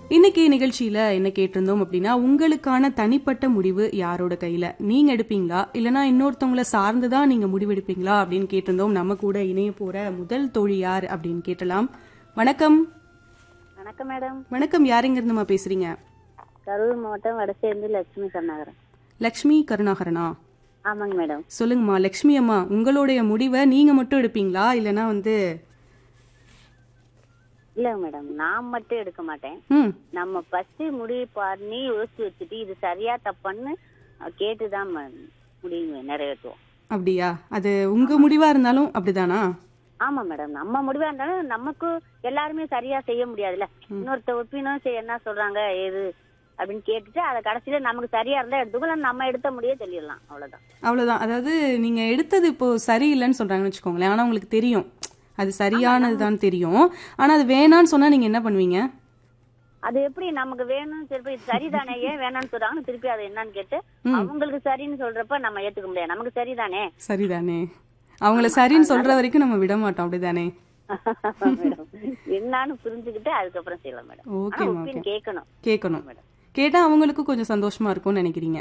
இன்னைக்கு நிகழ்ச்சியில என்ன கேட்டிருந்தோம் அப்படின்னா உங்களுக்கான தனிப்பட்ட முடிவு யாரோட கையில நீங்க எடுப்பீங்களா இல்லனா இன்னொருத்தவங்கள சார்ந்துதான் நீங்க முடிவெடுப்பீங்களா அப்படின்னு கேட்டிருந்தோம் நம்ம கூட இணைய போற முதல் தோழி யார் அப்படின்னு கேட்டலாம் வணக்கம் வணக்கம் மேடம் வணக்கம் யாருங்க இருந்துமா பேசுறீங்க கரூர் மாவட்டம் வடசேர்ந்து லட்சுமி கருணாகரன் லக்ஷ்மி கருணாகரனா ஆமாங்க மேடம் சொல்லுங்கம்மா லக்ஷ்மி அம்மா உங்களுடைய முடிவை நீங்க மட்டும் எடுப்பீங்களா இல்லனா வந்து இல்ல மேடம் நான் மட்டும் எடுக்க மாட்டேன் ம் நம்ம ஃபர்ஸ்ட் முடிவு பண்ணி யோசிச்சு வச்சுட்டு இது சரியா தப்பான்னு கேட்டுதான் ம- முடிவு நிறைவேற்றுவோம் அப்படியா அது உங்க முடிவா இருந்தாலும் அப்படிதானா ஆமா மேடம் நம்ம முடிவா இருந்தாலும் நமக்கு எல்லாருமே சரியா செய்ய முடியாதுல்ல இன்னொருத்த ஒப்பினும் சரி என்ன சொல்றாங்க ஏது அப்படின்னு கேட்டுட்டு அதை கடைசியில நமக்கு சரியா இருந்தா எடுத்துக்கலாம் நம்ம எடுத்த முடிய சொல்லிடலாம் அவ்வளவுதான் அவ்வளவுதான் அதாவது நீங்க எடுத்தது இப்போ சரியில்லைன்னு சொல்றாங்கன்னு வச்சுக்கோங்களேன் ஆனா உங்களுக்கு தெரியும் அது சரியானதுதான் தெரியும் ஆனா அது வேணான்னு சொன்னா நீங்க என்ன பண்ணுவீங்க அது எப்படி நமக்கு வேணும்னு திருப்பி இது சரிதானே ஏன் வேணாம்னு சொல்றாங்கன்னு திருப்பி அது என்னன்னு கேட்டு அவங்களுக்கு சரின்னு சொல்றப்ப நம்ம ஏத்துக்க முடியாது நமக்கு சரிதானே சரிதானே அவங்கள சரின்னு சொல்ற வரைக்கும் நம்ம விட மாட்டோம் அப்படிதானே மேடம் என்னன்னு புரிஞ்சுக்கிட்டு அதுக்கப்புறம் செய்யலாம் மேடம் ஓகே ஆனா ஒப்பீன் கேட்கணும் கேட்கணும் கேட்டா அவங்களுக்கும் கொஞ்சம் சந்தோஷமா இருக்கும்னு நினைக்கிறீங்க